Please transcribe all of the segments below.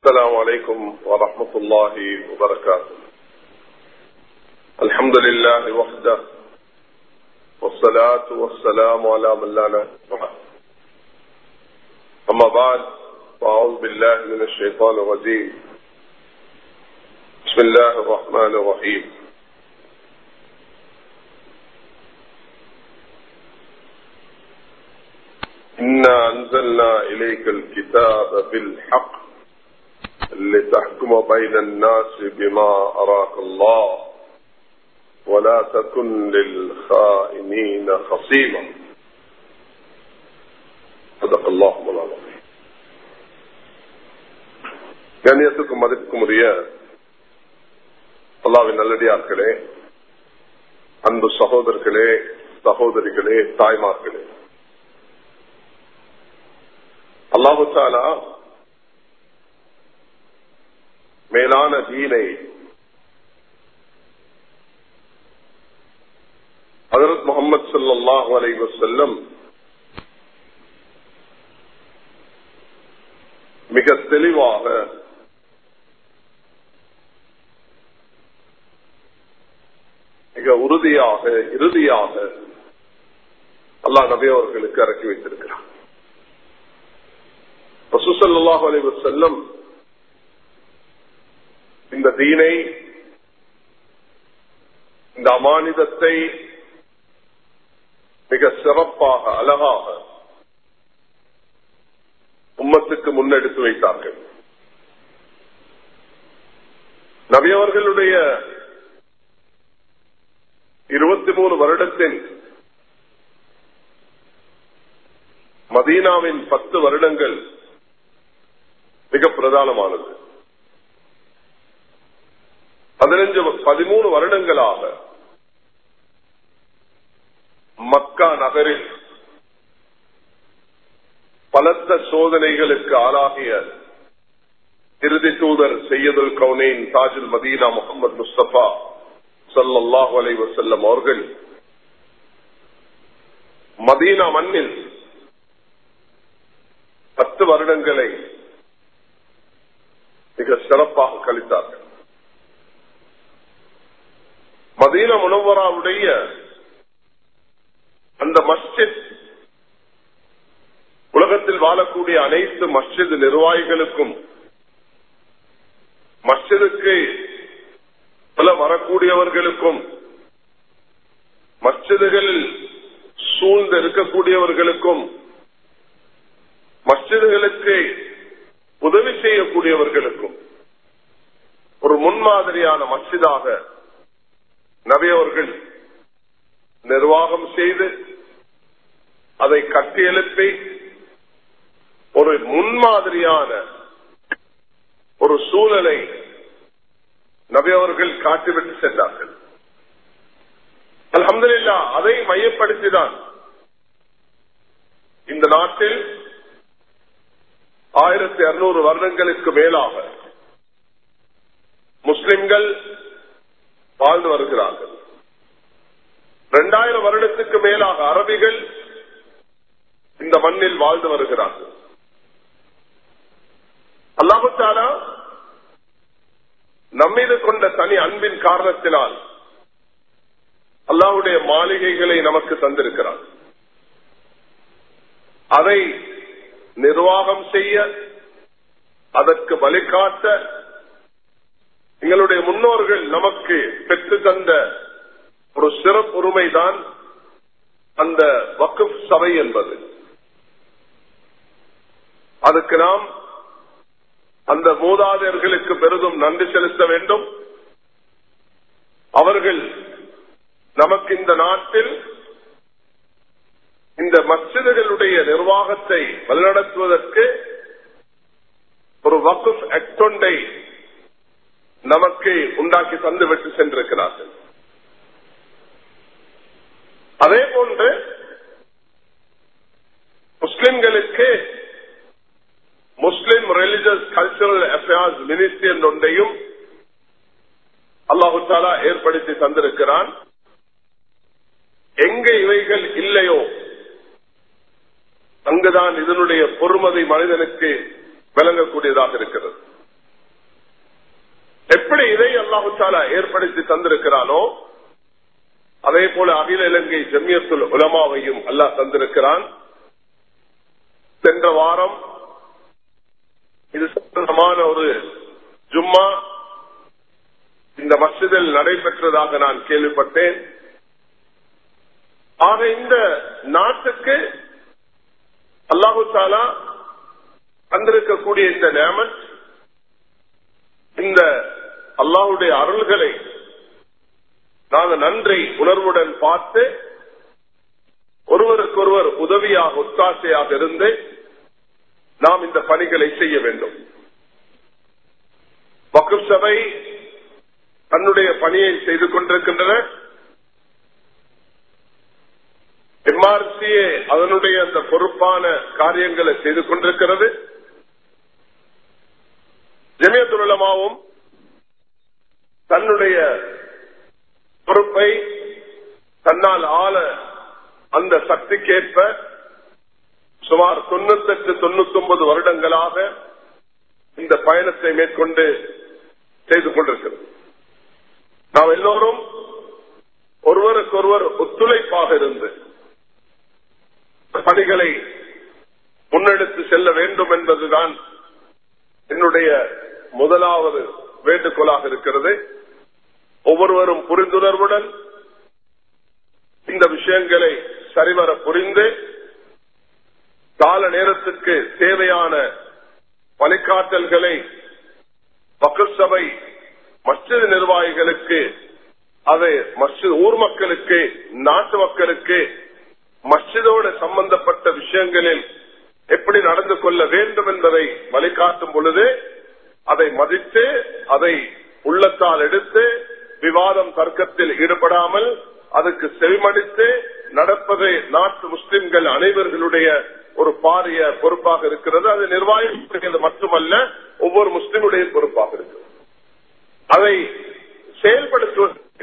السلام عليكم ورحمة الله وبركاته الحمد لله وحده والصلاة والسلام على من لا نبي أما بعد فأعوذ بالله من الشيطان الرجيم بسم الله الرحمن الرحيم إنا أنزلنا إليك الكتاب بالحق لتحكم بين الناس بما أراك الله ولا تكن للخائنين خصيما صدق الله مولانا கண்ணியத்துக்கும் மதிப்புக்கும் உரிய அல்லாவின் நல்லடியார்களே அன்பு சகோதரர்களே சகோதரிகளே தாய்மார்களே அல்லாஹு தாலா மேலான தீனை ஹதரத் முகமது சல்லாஹ் அலை வசல்லம் மிக தெளிவாக மிக உறுதியாக இறுதியாக அல்லாஹ் நபி அவர்களுக்கு இறக்கி வைத்திருக்கிறார் ரசூசல்லாஹ் அலைவ செல்லம் இந்த தீனை இந்த அமானிதத்தை மிக சிறப்பாக அழகாக உம்மத்துக்கு முன்னெடுத்து வைத்தார்கள் நபியவர்களுடைய இருபத்தி மூணு வருடத்தின் மதீனாவின் பத்து வருடங்கள் மிக பிரதானமானது பதினஞ்சு பதிமூணு வருடங்களாக மக்கா நகரில் பலத்த சோதனைகளுக்கு ஆளாகிய இறுதி தூதர் செய்யதுல் கவுனேன் தாஜுல் மதீனா முகமது முஸ்தபா சல்லாஹு அலை வசல்லம் அவர்கள் மதீனா மண்ணில் பத்து வருடங்களை மிக சிறப்பாக கழித்தார்கள் மதீன முனவராவுடைய அந்த மஸ்ஜித் உலகத்தில் வாழக்கூடிய அனைத்து மஸ்ஜித் நிர்வாகிகளுக்கும் மஸ்ஜிதுக்கு பல வரக்கூடியவர்களுக்கும் மஸ்ஜிதுகளில் சூழ்ந்து இருக்கக்கூடியவர்களுக்கும் மஸ்ஜிதுகளுக்கு உதவி செய்யக்கூடியவர்களுக்கும் ஒரு முன்மாதிரியான மஸ்ஜிதாக நபியவர்கள் நிர்வாகம் செய்து அதை கட்டியெழுப்பி ஒரு முன்மாதிரியான ஒரு சூழலை நபியவர்கள் காட்டிவிட்டு சென்றார்கள் அலமதுல்லா அதை மையப்படுத்திதான் இந்த நாட்டில் ஆயிரத்தி அறுநூறு வருடங்களுக்கு மேலாக முஸ்லிம்கள் வாழ்ந்து வருகிறார்கள் இரண்டாயிரம் வருடத்துக்கு மேலாக அரபிகள் இந்த மண்ணில் வாழ்ந்து வருகிறார்கள் அல்லாஹாலா நம்மீது கொண்ட தனி அன்பின் காரணத்தினால் அல்லாஹுடைய மாளிகைகளை நமக்கு தந்திருக்கிறார் அதை நிர்வாகம் செய்ய அதற்கு வழிகாட்ட எங்களுடைய முன்னோர்கள் நமக்கு பெற்று தந்த ஒரு சிறப்புரிமைதான் அந்த வக்குப் சபை என்பது அதுக்கு நாம் அந்த மூதாதையர்களுக்கு பெரிதும் நன்றி செலுத்த வேண்டும் அவர்கள் நமக்கு இந்த நாட்டில் இந்த மசிதர்களுடைய நிர்வாகத்தை வழிநடத்துவதற்கு ஒரு வக்குப் ஆக்டொண்டை நமக்கு உண்டாக்கி தந்துவிட்டு சென்றிருக்கிறார்கள் அதே போன்று முஸ்லிம்களுக்கு Muslim religious cultural affairs ministry என்றொன்றையும் அல்லாஹு தாலா ஏற்படுத்தி தந்திருக்கிறான் எங்க இவைகள் இல்லையோ அங்குதான் இதனுடைய பொறுமதி மனிதனுக்கு விளங்கக்கூடியதாக இருக்கிறது தாலா ஏற்படுத்தி தந்திருக்கிறானோ அதே போல அகில இலங்கை ஜமியத்துல் உலமாவையும் அல்லாஹ் தந்திருக்கிறான் சென்ற வாரம் இது சம்பந்தமான ஒரு ஜும்மா இந்த மசிதில் நடைபெற்றதாக நான் கேள்விப்பட்டேன் ஆக இந்த நாட்டுக்கு அல்லாஹு தாலா தந்திருக்கக்கூடிய இந்த நேமத் இந்த அல்லாஹுடைய அருள்களை நாங்கள் நன்றி உணர்வுடன் பார்த்து ஒருவருக்கொருவர் உதவியாக ஒத்தாசையாக இருந்து நாம் இந்த பணிகளை செய்ய வேண்டும் வகுப் சபை தன்னுடைய பணியை செய்து கொண்டிருக்கின்றன எம்ஆர்சிஏ அதனுடைய அந்த பொறுப்பான காரியங்களை செய்து கொண்டிருக்கிறது ஜமியத்துலமாவும் தன்னுடைய பொறுப்பை தன்னால் ஆள அந்த சக்திக்கேற்ப சுமார் தொண்ணூத்தெட்டு தொண்ணூத்தி ஒன்பது வருடங்களாக இந்த பயணத்தை மேற்கொண்டு செய்து கொண்டிருக்கிறது நாம் எல்லோரும் ஒருவருக்கொருவர் ஒத்துழைப்பாக இருந்து பணிகளை முன்னெடுத்து செல்ல வேண்டும் என்பதுதான் என்னுடைய முதலாவது வேண்டுகோளாக இருக்கிறது ஒவ்வொருவரும் புரிந்துணர்வுடன் இந்த விஷயங்களை சரிவர புரிந்து கால நேரத்துக்கு தேவையான வழிகாட்டல்களை மக்கள் சபை மஸ்ஜித் நிர்வாகிகளுக்கு அதை மஸ்ஜித் ஊர் மக்களுக்கு நாட்டு மக்களுக்கு மஸ்ஜிதோடு சம்பந்தப்பட்ட விஷயங்களில் எப்படி நடந்து கொள்ள வேண்டும் என்பதை வழிகாட்டும் பொழுது அதை மதித்து அதை உள்ளத்தால் எடுத்து விவாதம் தர்க்கத்தில் ஈடுபடாமல் அதுக்கு செவிமடித்து நடப்பது நாட்டு முஸ்லிம்கள் அனைவர்களுடைய ஒரு பாரிய பொறுப்பாக இருக்கிறது அது நிர்வாகிக்கிறது மட்டுமல்ல ஒவ்வொரு முஸ்லிமுடைய பொறுப்பாக இருக்கிறது அதை செயல்படுத்துவதற்கு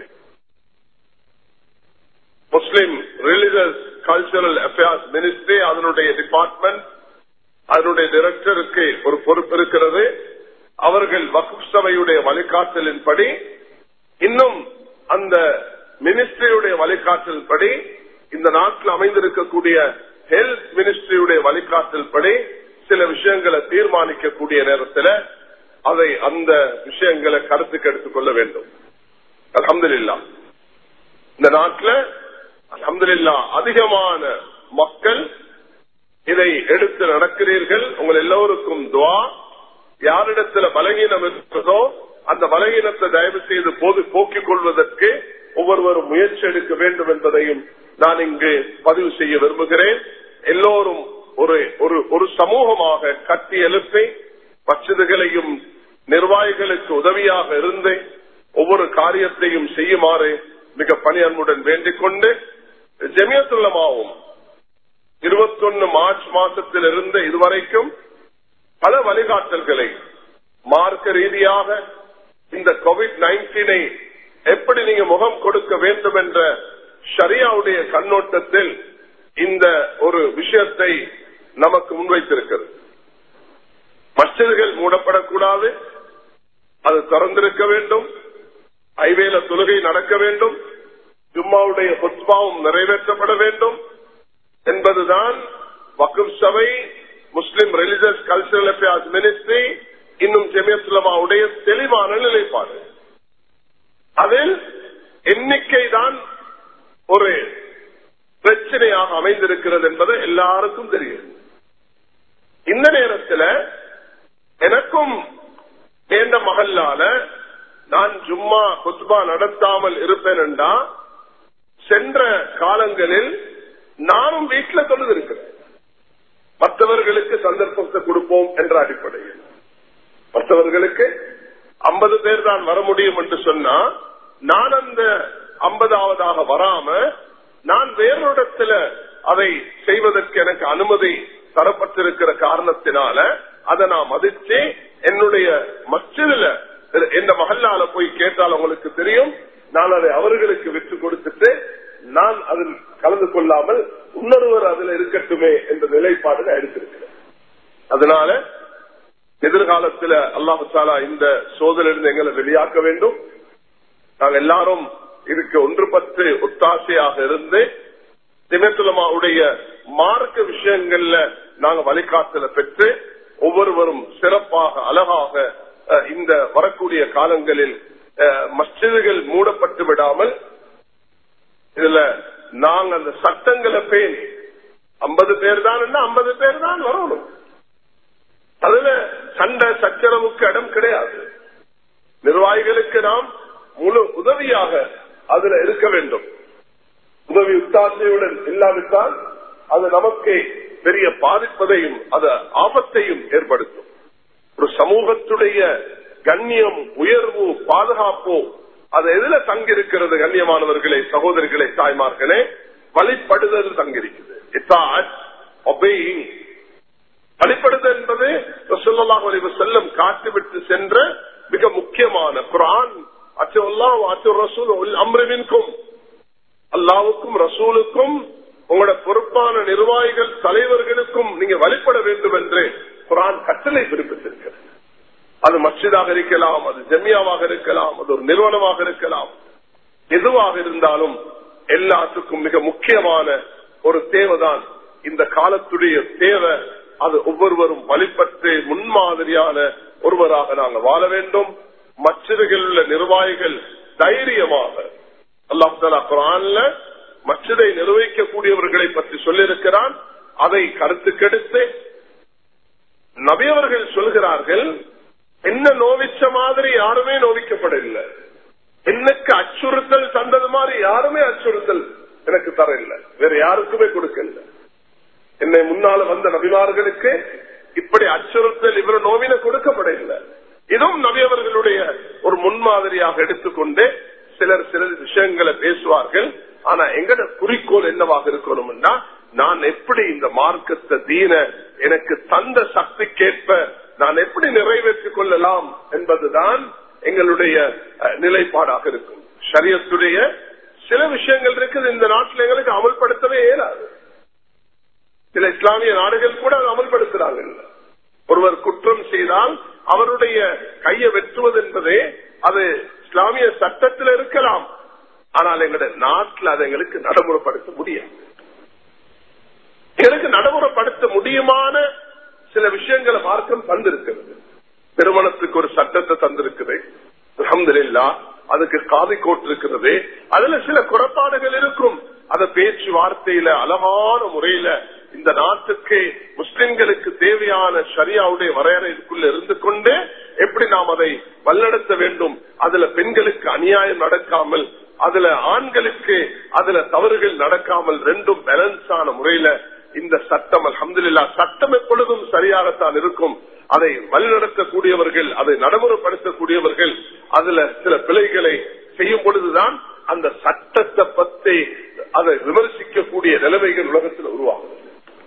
Muslim religious cultural affairs ministry அதனுடைய டிபார்ட்மெண்ட் அதனுடைய டைரக்டருக்கு ஒரு பொறுப்பு இருக்கிறது அவர்கள் வகுப் சபையுடைய வழிகாட்டலின்படி இன்னும் அந்த மினிஸ்ட்ரியுடைய வழிகாட்டல்படி இந்த நாட்டில் அமைந்திருக்கக்கூடிய ஹெல்த் மினிஸ்ட்ரியுடைய வழிகாட்டல் படி சில விஷயங்களை தீர்மானிக்கக்கூடிய நேரத்தில் அதை அந்த விஷயங்களை கருத்துக்கு எடுத்துக்கொள்ள வேண்டும் அலமதுல்லா இந்த நாட்டில் அலமதுல்லா அதிகமான மக்கள் இதை எடுத்து நடக்கிறீர்கள் உங்கள் எல்லோருக்கும் துவா யாரிடத்துல பலகீனம் இருக்கிறதோ அந்த பலகீனத்தை தயவு செய்து போது போக்கிக் கொள்வதற்கு ஒவ்வொருவரும் முயற்சி எடுக்க வேண்டும் என்பதையும் நான் இங்கு பதிவு செய்ய விரும்புகிறேன் எல்லோரும் ஒரு ஒரு ஒரு சமூகமாக கட்டி எழுப்பி மச்சிதுகளையும் நிர்வாகிகளுக்கு உதவியாக இருந்து ஒவ்வொரு காரியத்தையும் செய்யுமாறு மிக பணி அன்புடன் வேண்டிக் கொண்டு ஜெமியத்துள்ளமாவும் இருபத்தொன்னு மார்ச் மாசத்தில் இருந்து இதுவரைக்கும் பல வழிகாட்டல்களை மார்க்க ரீதியாக இந்த கோவிட் நைன்டீனை எப்படி நீங்க முகம் கொடுக்க வேண்டும் என்ற ஷரியாவுடைய கண்ணோட்டத்தில் இந்த ஒரு விஷயத்தை நமக்கு முன்வைத்திருக்கிறது மஸ்ஜிதுகள் மூடப்படக்கூடாது அது திறந்திருக்க வேண்டும் ஐவேல தொழுகை நடக்க வேண்டும் ஜும்மாவுடைய பொத்பாவும் நிறைவேற்றப்பட வேண்டும் என்பதுதான் வகுப் சபை Muslim religious cultural affairs ministry இன்னும் ஜெமியத்துலமாவுடைய தெளிவான நிலைப்பாடு அதில் எண்ணிக்கை தான் ஒரு பிரச்சனையாக அமைந்திருக்கிறது என்பது எல்லாருக்கும் தெரியும் இந்த நேரத்தில் எனக்கும் வேண்ட மகல்லால நான் ஜும்மா குத்பா நடத்தாமல் இருப்பேன் என்றா சென்ற காலங்களில் நானும் வீட்டில் தொழுது இருக்கிறேன் மற்றவர்களுக்கு சந்தர்ப்பத்தை கொடுப்போம் என்ற அடிப்படையில் மற்றவர்களுக்கு ஐம்பது பேர் தான் வர முடியும் என்று சொன்னா நான் அந்த ஐம்பதாவதாக வராம நான் வேறொடத்துல அதை செய்வதற்கு எனக்கு அனுமதி தரப்பட்டிருக்கிற காரணத்தினால அதை நான் மதிச்சு என்னுடைய மச்சிதில எந்த மகல்லால போய் கேட்டால் உங்களுக்கு தெரியும் நான் அதை அவர்களுக்கு விற்று கொடுத்துட்டு நான் அதில் கலந்து கொள்ளாமல் இன்னொருவர் அதுல இருக்கட்டுமே என்ற நிலைப்பாடு நான் எடுத்திருக்கிறேன் அதனால எதிர்காலத்தில் அல்லாஹாலா இந்த சோதனையிலிருந்து எங்களை வெளியாக்க வேண்டும் நாங்க எல்லாரும் இதுக்கு ஒன்றுபட்டு ஒத்தாசையாக இருந்து தினத்துலமாவுடைய மார்க்க விஷயங்கள்ல நாங்க வழிகாட்டல பெற்று ஒவ்வொருவரும் சிறப்பாக அழகாக அஹ், இந்த வரக்கூடிய காலங்களில் அஹ், மஸ்ஜிதுகள் மூடப்பட்டு விடாமல் இதுல நாங்க அந்த சட்டங்களை பேணி ஐம்பது பேர் தான் ஐம்பது பேர் தான் வரணும் அதுல சண்டை சச்சரவுக்கு இடம் கிடையாது நிர்வாகிகளுக்கு நாம் முழு உதவியாக அதுல இருக்க வேண்டும் உதவி உத்தாசையுடன் இல்லாவிட்டால் அது நமக்கு பெரிய பாதிப்பதையும் அது ஆபத்தையும் ஏற்படுத்தும் ஒரு சமூகத்துடைய கண்ணியம் உயர்வு பாதுகாப்பு அது எதுல தங்கியிருக்கிறது கண்ணியமானவர்களே சகோதரிகளே தாய்மார்களே வழிபடுதல் தங்கியிருக்கிறது வழிபடுதல் என்பது ரசூலுல்லாஹி அலைஹி வஸல்லம் காட்டிவிட்டு சென்ற மிக முக்கியமான குர்ஆன் அச்சல்லாஹ் அச்சு ரசூல் உல் அம்ரு மின்கும் அல்லாவுக்கும் ரசூலுக்கும் உங்களோட பொறுப்பான நிர்வாகிகள் தலைவர்களுக்கும் நீங்க வழிபட வேண்டும் என்று குரான் கட்டளை பிறப்பித்திருக்கிறது அது மஸ்ஜிதாக இருக்கலாம் அது ஜமியாவாக இருக்கலாம் அது ஒரு நிறுவனமாக இருக்கலாம் எதுவாக இருந்தாலும் எல்லாத்துக்கும் மிக முக்கியமான ஒரு தேவைதான் இந்த காலத்துடைய தேவை அது ஒவ்வொருவரும் வழிபட்டு முன்மாதிரியான ஒருவராக நாங்கள் வாழ வேண்டும் மற்றவர்கள் உள்ள நிர்வாகிகள் தைரியமாக அல்லாஹ் தாலா குரான்ல மற்றதை நிர்வகிக்கக்கூடியவர்களை பற்றி சொல்லியிருக்கிறான் அதை கருத்து கெடுத்து நபியவர்கள் சொல்கிறார்கள் என்ன நோவிச்ச மாதிரி யாருமே நோவிக்கப்படவில்லை எனக்கு அச்சுறுத்தல் தந்தது மாதிரி யாருமே அச்சுறுத்தல் எனக்கு தரவில்லை வேற யாருக்குமே கொடுக்கல என்னை முன்னால வந்த நபிமார்களுக்கு இப்படி அச்சுறுத்தல் இவர் நோவின கொடுக்கப்படவில்லை இதுவும் நபியவர்களுடைய ஒரு முன்மாதிரியாக எடுத்துக்கொண்டு சிலர் சில விஷயங்களை பேசுவார்கள் ஆனா எங்கட குறிக்கோள் என்னவாக இருக்கணும்னா நான் எப்படி இந்த மார்க்கத்தை தீன எனக்கு தந்த சக்திக்கேற்ப நான் எப்படி நிறைவேற்றிக் கொள்ளலாம் என்பதுதான் எங்களுடைய அஹ், நிலைப்பாடாக இருக்கும் ஷரியத்துடைய சில விஷயங்கள் இருக்குது இந்த நாட்டில் எங்களுக்கு அமல்படுத்தவே இயலாது சில இஸ்லாமிய நாடுகள் கூட அதை அமல்படுத்துறாங்க ஒருவர் குற்றம் செய்தால் அவருடைய கையை வெட்டுவது என்பதே அது இஸ்லாமிய சட்டத்தில் இருக்கலாம் ஆனால் எங்களுடைய நாட்டில் அதை எங்களுக்கு நடைமுறைப்படுத்த முடியாது எங்களுக்கு நடைமுறைப்படுத்த முடியுமான சில விஷயங்களை மார்க்கம் தந்திருக்கிறது திருமணத்துக்கு ஒரு சட்டத்தை தந்திருக்குது அல்ஹம்துலில்லாஹ் அதுக்கு காதி கோட் இருக்கிறது அதுல சில குறைபாடுகள் இருக்கும் அத பேச்சுவார்த்தையில அழகான முறையில இந்த நாட்டுக்கு முஸ்லிம்களுக்கு தேவையான ஷரியாவுடைய வரையறைக்குள்ள இருந்து கொண்டு எப்படி நாம் அதை வல்லடத்த வேண்டும் அதுல பெண்களுக்கு அநியாயம் நடக்காமல் அதுல ஆண்களுக்கு அதுல தவறுகள் நடக்காமல் ரெண்டும் பேலன்ஸான முறையில இந்த சட்டம் அல்ஹம்துலில்லாஹ் சட்டம் எப்பொழுதும் சரியாகத்தான் இருக்கும் அதை வழிநடத்தக்கூடியவர்கள் அதை நடைமுறைப்படுத்தக்கூடியவர்கள் அதுல சில பிழைகளை செய்யும் பொழுதுதான் அந்த சட்டத்தை பற்றி அதை விமர்சிக்கக்கூடிய நிலைமைகள் உலகத்தில் உருவாகும்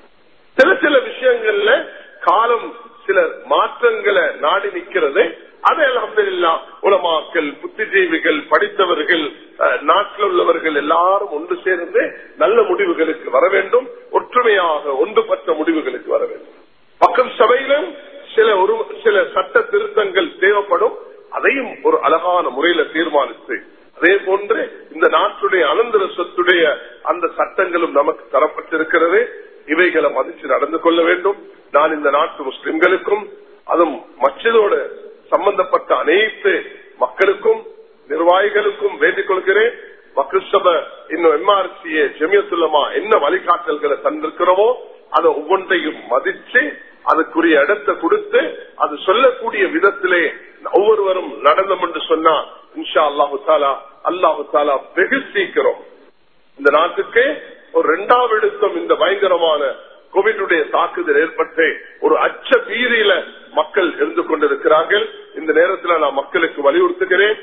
சில சில விஷயங்கள்ல காலம் சில மாற்றங்களை நாடி நிற்கிறது அதை அலமதுல்லா உலமாக்கள் புத்திஜீவிகள் படித்தவர்கள் அஹ், நாட்டில் உள்ளவர்கள் எல்லாரும் ஒன்று சேர்ந்து நல்ல முடிவுகளுக்கு வர வேண்டும் ஒற்றுமையாக ஒன்றுபட்ட முடிவுகளுக்கு வர வேண்டும் பக்கம் சபையிலும் சில ஒரு சில சட்ட திருத்தங்கள் தேவைப்படும் அதையும் ஒரு அழகான முறையில தீர்மானித்து அதே போன்று இந்த நாட்டுடைய அனந்தர சொத்துடைய அந்த சட்டங்களும் நமக்கு தரப்பட்டிருக்கிறது இவைகளை மதிச்சு நடந்து கொள்ள வேண்டும் நான் இந்த நாட்டு முஸ்லிம்களுக்கும் அதுவும் மச்சதோடு சம்பந்தப்பட்ட அனைத்து மக்களுக்கும் நிர்வாகிகளுக்கும் வேண்டிக் கொள்கிறேன் வக்ருஷப இன்னும் எம்ஆர்சிஏ ஜெமியத்துல்லமா என்ன வழிகாட்டல்களை தந்திருக்கிறோமோ அதை ஒவ்வொன்றையும் மதிச்சு அதுக்குரிய இடத்தை கொடுத்து அது சொல்லக்கூடிய விதத்திலே ஒவ்வொருவரும் நடந்தோம் என்று சொன்னா இன்ஷா அல்லாஹு தாலா அல்லாஹு தாலா வெகு சீக்கிரம் இந்த நாட்டுக்கு ஒரு இரண்டாவது எடுத்தம் இந்த பயங்கரமான கோவிடுடைய தாக்குதல் ஏற்பட்டு ஒரு அச்ச பீதியில மக்கள் இருந்து கொண்டிருக்கிறார்கள் இந்த நேரத்தில் நான் மக்களுக்கு வலியுறுத்துகிறேன்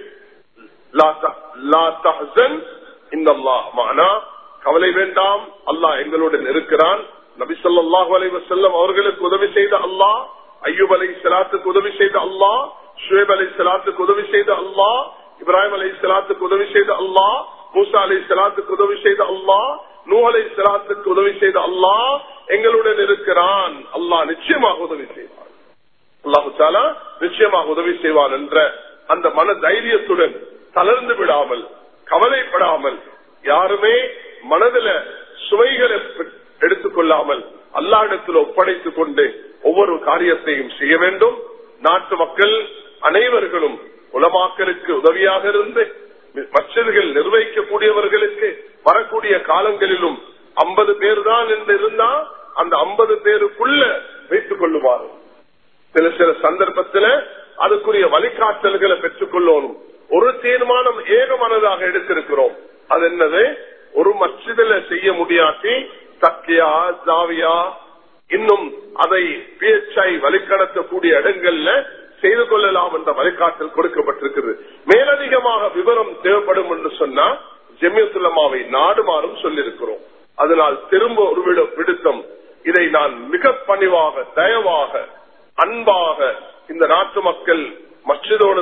லா த- லா தஹ்சன் இன்னல்லாஹ் மஅனா. கவலை வேண்டாம் அல்லாஹ் எங்களுடன் இருக்கிறான் நபி ஸல்லல்லாஹு அலைஹி வஸல்லம் அவர்களுக்கு உதவி செய்த அல்லாஹ் ஐயூப் அலை சலாத்துக்கு உதவி செய்த அல்லாஹ் ஷுவேப் அலை சலாத்துக்கு உதவி செய்த அல்லாஹ் இப்ராஹிம் அலை சலாத்துக்கு உதவி செய்த அல்லாஹ் மூசா அலை சலாத்துக்கு உதவி செய்த அல்லாஹ் நூ அலை சலாத்துக்கு உதவி செய்த அல்லாஹ் எங்களுடன் இருக்கிறான் அல்லாஹ் நிச்சயமாக உதவி செய்வான் அல்லாஹு தாலா நிச்சயமாக உதவி செய்வான் என்ற அந்த மன தைரியத்துடன் தளர்ந்து விடாமல் கவலைப்படாமல் யாருமே மனதில சுவைகளை எடுத்துக்கொள்ளாமல் அல்லாடத்தில் ஒப்படைத்துக் கொண்டு ஒவ்வொரு காரியத்தையும் செய்ய வேண்டும் நாட்டு மக்கள் அனைவர்களும் உலமாக்களுக்கு உதவியாக இருந்து மச்சதுகள் நிர்வகிக்கக்கூடியவர்களுக்கு வரக்கூடிய காலங்களிலும் ஐம்பது பேர் தான் என்று இருந்தா அந்த ஐம்பது பேருக்குள்ள வைத்துக் கொள்ளுமாறு சில சில சந்தர்ப்பத்தில் அதுக்குரிய வழிகாட்டல்களை பெற்றுக் கொள்ளணும் ஒரு தீர்மானம் ஏகமனதாக எடுத்திருக்கிறோம் அது என்னது ஒரு மச்சிதில செய்ய முடியாட்டி தக்கியா ஜாவியா இன்னும் அதை பிஎச்ஐ வழிகடத்தக்கூடிய இடங்கள்ல செய்து கொள்ளலாம் என்ற வழிகாட்டல் கொடுக்கப்பட்டிருக்கிறது மேலதிகமாக விவரம் தேவைப்படும் என்று சொன்னா ஜெமியத்துலமாவை நாடுமாறும் சொல்லியிருக்கிறோம் அதனால் திரும்ப ஒரு விடுத்தம் இதை நான் மிக பணிவாக தயவாக அன்பாக இந்த நாட்டு மக்கள் மச்சிதோடு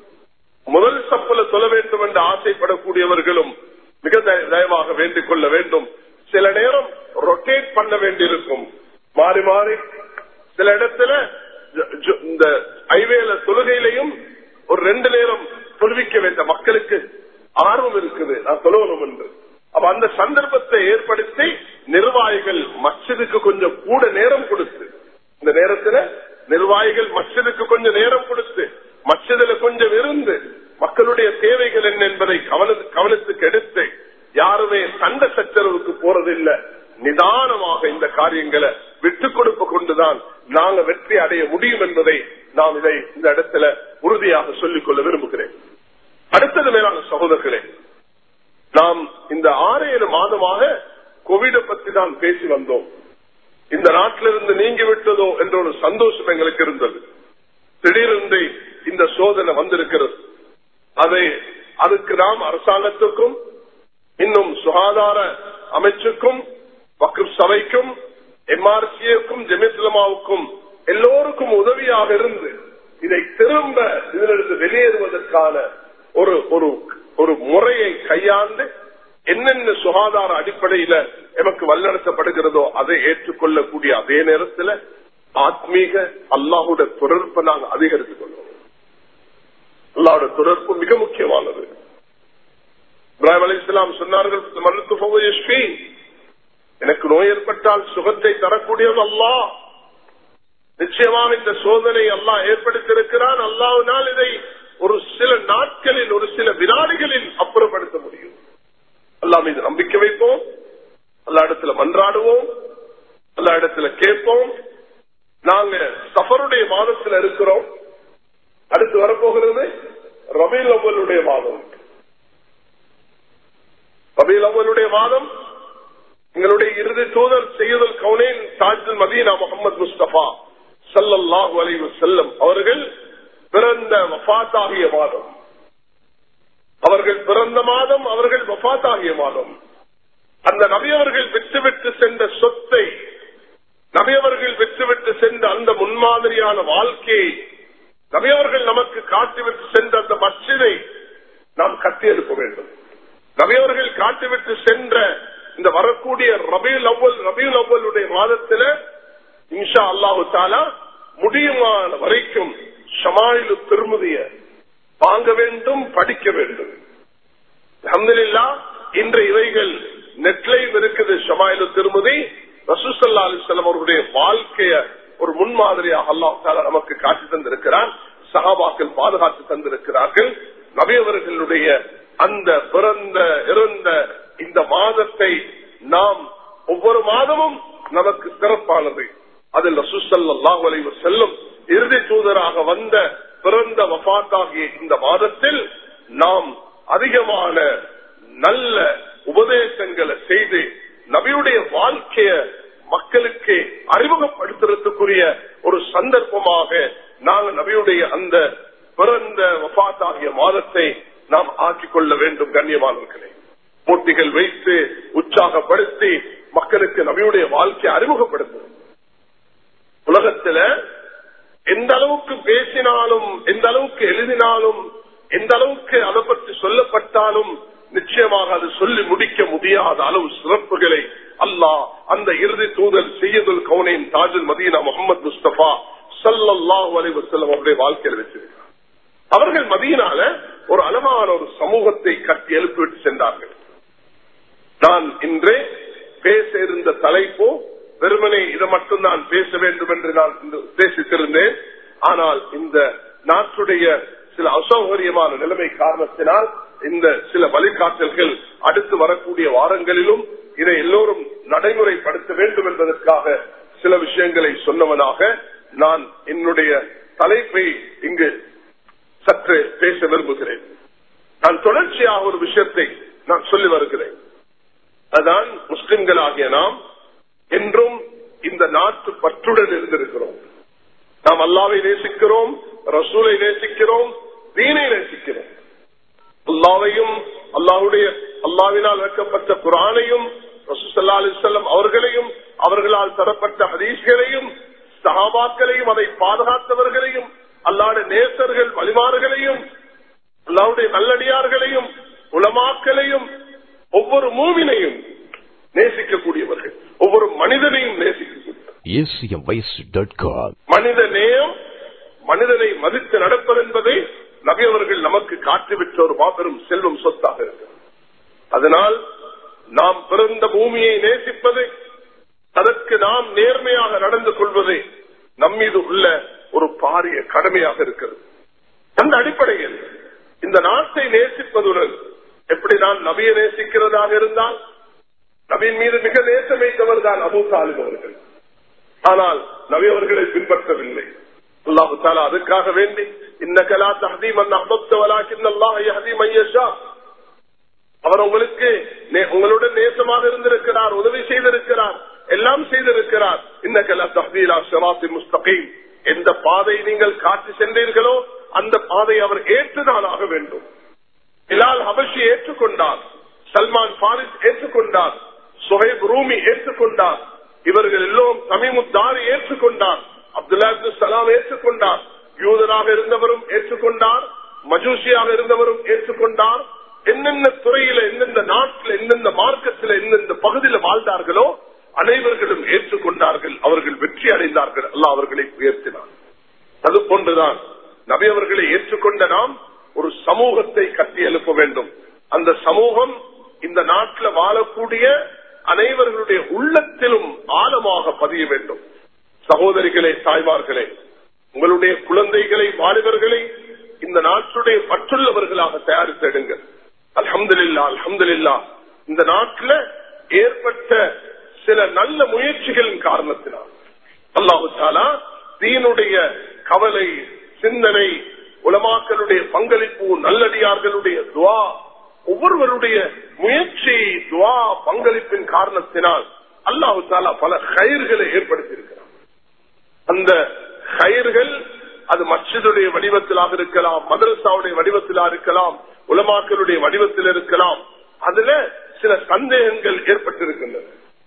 முதல் சப்பல சொல்ல வேண்டும் என்று ஆசைப்படக்கூடியவர்களும் மிக தயவாக வேண்டிக் கொள்ள வேண்டும் சில நேரம் ரொட்டேட் பண்ண வேண்டியிருக்கும் மாறி மாறி சில இடத்துல இந்த ஹைவேல தொழுகையிலையும் ஒரு ரெண்டு நேரம் தொழுவிக்க வேண்ட மக்களுக்கு ஆர்வம் இருக்குது நான் சொல்லணும் என்று அப்ப அந்த சந்தர்ப்பத்தை ஏற்படுத்தி நிர்வாகிகள் மச்சதுக்கு கொஞ்சம் கூட நேரம் கொடுத்து இந்த நேரத்துல நிர்வாகிகள் மச்சதுக்கு கொஞ்சம் நேரம் கொடுத்து மச்சதுல கொஞ்சம் இருந்து மக்களுடைய தேவைகள் என்ன என்பதை கவனத்துக்கு எடுத்து யாருமே சண்டை சச்சரவுக்கு போறதில்லை நிதானமாக இந்த காரியங்களை விட்டுக் கொடுப்பு கொண்டுதான் நாங்க வெற்றி அடைய முடியும் என்பதை நாம் இதை இந்த இடத்துல உறுதியாக சொல்லிக் கொள்ள விரும்புகிறேன் அடுத்தது மேலான சகோதரர்களே நாம் இந்த ஆறு ஏழு மாதமாக கோவிட பத்தி தான் பேசி வந்தோம் இந்த நாட்டிலிருந்து நீங்கி விட்டதோ என்ற ஒரு சந்தோஷம் எங்களுக்கு இருந்தது திடீரென்று இந்த சோதனை வந்திருக்கிறது அதை அதுக்கு நாம் அரசாங்கத்துக்கும் இன்னும் சுகாதார அமைச்சுக்கும் வக்ஃப் சபைக்கும் எம்ஆர்சிஏக்கும் ஜெமிஸ்லமாவுக்கும் எல்லோருக்கும் உதவியாக இருந்து இதை திரும்ப இதிலிருந்து வெளியேறுவதற்கான ஒரு ஒரு ஒரு முறையை கையாண்டு என்னென்ன சுகாதார அடிப்படையில எமக்கு வல்லடத்தப்படுகிறதோ அதை ஏற்றுக்கொள்ளக்கூடிய அதே நேரத்தில் ஆத்மீக அல்லாஹுடைய தொடர்பை நாங்கள் அதிகரித்துக் கொள்வோம் அல்லாஹோட தொடர்பு மிக முக்கியமானது இப்ராஹிம் அலி இஸ்லாம் சொன்னார்கள் மருத்துவ எனக்கு நோய் ஏற்பட்டால் சுகத்தை தரக்கூடியது அல்லா நிச்சயமாக இந்த சோதனை அல்லா ஏற்படுத்தியிருக்கிறான் அல்லாவினால் இதை ஒரு சில நாட்களில் ஒரு சில வினாடிகளில் அப்புறப்படுத்த முடியும் அல்லா மீது நம்பிக்கை வைப்போம் அல்லா இடத்துல மன்றாடுவோம் அல்லா இடத்துல கேட்போம் நாங்க சஃபருடைய மாதத்தில் இருக்கிறோம் அடுத்து வரப்போகிறது ரபீல் அவ்வளுடைய மாதம் ரபீல் அவ்வளுடைய மாதம் எங்களுடைய இறுதி தூதர் செய்யுதல் கவுனேன் தாஜுல் மதீனா முகமது முஸ்தபா சல்லல்லாஹு அலைவு செல்லம் அவர்கள் பிறந்த வஃத்தாகிய மாதம் அவர்கள் பிறந்த மாதம் அவர்கள் வஃத்தாகிய மாதம் அந்த நபியவர்கள் விட்டுவிட்டு சென்ற சொத்தை நபியவர்கள் விட்டுவிட்டு சென்ற அந்த முன்மாதிரியான வாழ்க்கையை நபியவர்கள் நமக்கு காட்டிவிட்டு சென்ற அந்த மச்சிதை நாம் கட்டியெழுப்ப வேண்டும் நபியவர்கள் காட்டிவிட்டு சென்ற இந்த வரக்கூடிய ரபீல் அவ்வல் ரபீல் அவ்வளுடைய மாதத்துல இன்ஷா அல்லாஹு தாலா முடியுமான வரைக்கும் ஷமாயிலு திருமதிய வாங்க வேண்டும் படிக்க வேண்டும் அஹமதுல்லா இன்று இவைகள் நெட்லைவ் இருக்குது ஷமாயிலு திருமதி ரசூசல்லா அலிஸ்லாம் அவர்களுடைய வாழ்க்கைய ஒரு முன்மாதிரியாக அல்லாஹ் தாலா நமக்கு காட்சி தந்திருக்கிறார் சகாபாக்கள் பாதுகாத்து தந்திருக்கிறார்கள் நபியவர்களுடைய அந்த பிறந்த இறந்த இந்த மாதத்தை நாம் ஒவ்வொரு மாதமும் நமக்கு சிறப்பானது அதில் ரசூசல்லாஹ் அலைவர் செல்லும் இறுதி தூதராக வந்த பிறந்த வபாத்தாகிய இந்த மாதத்தில் நாம் அதிகமான நல்ல உபதேசங்களை செய்து நபியுடைய வாழ்க்கைய மக்களுக்கு அறிமுகப்படுத்துறதுக்குரிய ஒரு சந்தர்ப்பமாக நாங்கள் நபியுடைய அந்த பிறந்த வபாத்தாகிய மாதத்தை நாம் ஆக்கிக் கொள்ள வேண்டும் கண்ணியமானவர்களே போட்டிகள் வைத்து உற்சாகப்படுத்தி மக்களுக்கு நபியுடைய வாழ்க்கையை அறிமுகப்படுத்தும் உலகத்துல எந்த அளவுக்கு பேசினாலும் எந்த அளவுக்கு எழுதினாலும் எந்த அளவுக்கு அதை பற்றி சொல்லப்பட்டாலும் நிச்சயமாக அது சொல்லி முடிக்க முடியாத அளவு சிறப்புகளை அல்லாஹ் அந்த இறுதி தூதர் செய்யதுல் கவுனின் தாஜுல் மதீனா முகமது முஸ்தபா சல்லாஹூ அலி வசல்லம் அவருடைய வாழ்க்கையில் வச்சிருக்கிறார் அவர்கள் மதியனால ஒரு அழகான முடியுமான ஒரு சமூகத்தை கட்டி எழுப்பிவிட்டு சென்றார்கள் நான் இன்றே பேச இருந்த தலைப்போ வெறுமனே இதை மட்டும் நான் பேச வேண்டும் என்று நான் உத்தேசித்திருந்தேன் ஆனால் இந்த நாட்டுடைய சில அசௌகரியமான நிலைமை காரணத்தினால் இந்த சில வழிகாட்டல்கள் அடுத்து வரக்கூடிய வாரங்களிலும் இதை எல்லோரும் நடைமுறைப்படுத்த வேண்டும் என்பதற்காக சில விஷயங்களை சொன்னவனாக நான் என்னுடைய தலைப்பை இங்கு சற்று பேச விரும்புகிறேன் நான் தொடர்ச்சியாக ஒரு விஷயத்தை நான் சொல்லி வருகிறேன் அதான் முஸ்லிம்களாகிய நாம் என்றும் இந்த நாட்டு பற்றுடன் இருந்திருக்கிறோம் நாம் அல்லாவை நேசிக்கிறோம் ரசூலை நேசிக்கிறோம் தீனை நேசிக்கிறோம் அல்லாவையும் அல்லாவுடைய அல்லாவினால் வைக்கப்பட்ட குரானையும் ரசூசல்லா அலிசல்லம் அவர்களையும் அவர்களால் தரப்பட்ட ஹதீஸ்களையும் சகாபாக்களையும் அதை பாதுகாத்தவர்களையும் அல்லாட நேசர்கள் வழிமாறுகளையும் அல்லாவுடைய நல்லடியார்களையும் உலமாக்களையும் ஒவ்வொரு மூவினையும் நேசிக்கக்கூடியவர்கள் ஒவ்வொரு மனிதனையும் நேசிக்கக்கூடியவர்கள் மனித நேயம் மனிதனை மதித்து நடப்பது என்பதை நகையவர்கள் நமக்கு காட்டிவிட்ட ஒரு மாபெரும் செல்வம் சொத்தாக இருக்கிறது அதனால் நாம் பிறந்த பூமியை நேசிப்பது அதற்கு நாம் நேர்மையாக நடந்து கொள்வது நம்மீது உள்ள ஒரு பாரிய கடமையாக இருக்கிறது அந்த அடிப்படையில் இந்த நாட்டை நேசிப்பதுடன் எப்படி நான் நபிய நேசிக்கிறதாக இருந்தால் நபியின் மீது மிக நேசம் வைத்தவர் தான் அபு தாலிப் அவர்கள் ஆனால் நபி அவர்களை பின்பற்றவில்லை அல்லாஹு தாலா அதுக்காக வேண்டி இன்னகலா தஹதீம் அவர் உங்களுக்கு உங்களுடன் நேசமாக இருந்திருக்கிறார் உதவி செய்திருக்கிறார் எல்லாம் செய்திருக்கிறார் இன்னகலா தஹதீலா ஷராத்தி முஸ்தகீம் எந்த பாதை நீங்கள் காட்டி சென்றீர்களோ அந்த பாதை அவர் ஏற்றுதான் ஆக வேண்டும் பிலால் ஹபஷி ஏற்றுக்கொண்டார் சல்மான் பாரிஸ் ஏற்றுக்கொண்டார் சுஹைப் ரூமி ஏற்றுக்கொண்டார் இவர்கள் எல்லோரும் தமிமுத்தாரி ஏற்றுக்கொண்டார் அப்துல்லா சலாம் ஏற்றுக்கொண்டார் யூதராக இருந்தவரும் ஏற்றுக்கொண்டார் மஜூசியாக இருந்தவரும் ஏற்றுக்கொண்டார் என்னென்ன துறையில எந்தெந்த நாட்டில் எந்தெந்த மார்க்கத்தில் எந்தெந்த பகுதியில் வாழ்ந்தார்களோ அனைவர்களும் ஏற்றுக்கொண்டார்கள் அவர்கள் வெற்றி அடைந்தார்கள் அல்ல அவர்களை உயர்த்தினார் அது போன்றுதான் நபி அவர்களை ஏற்றுக்கொண்ட நாம் ஒரு சமூகத்தை கட்டி எழுப்ப வேண்டும் அந்த சமூகம் இந்த நாட்டில் வாழக்கூடிய அனைவர்களுடைய உள்ளத்திலும் ஆழமாக பதிய வேண்டும் சகோதரிகளே தாய்மார்களே உங்களுடைய குழந்தைகளை வாலிபர்களை இந்த நாட்டுடைய பற்றுள்ளவர்களாக தயாரித்தெடுங்கள் அலமதுல்லா அலமதுல்லா இந்த நாட்டில் ஏற்பட்ட சில நல்ல முயற்சிகளின் காரணத்தினால் அல்லாஹு தாலா தீனுடைய கவலை சிந்தனை உலமாக்களுடைய பங்களிப்பு நல்லடியார்களுடைய துவா ஒவ்வொருவருடைய முயற்சி துவா பங்களிப்பின் காரணத்தினால் அல்லாஹு தாலா பல கயிர்களை ஏற்படுத்தியிருக்கிறார் அந்த கயிர்கள் அது மஸ்ஜிதுடைய வடிவத்திலாக இருக்கலாம் மதரசாவுடைய வடிவத்திலாக இருக்கலாம் உலமாக்களுடைய வடிவத்தில் இருக்கலாம் அதுல சில சந்தேகங்கள் ஏற்பட்டிருக்கின்றன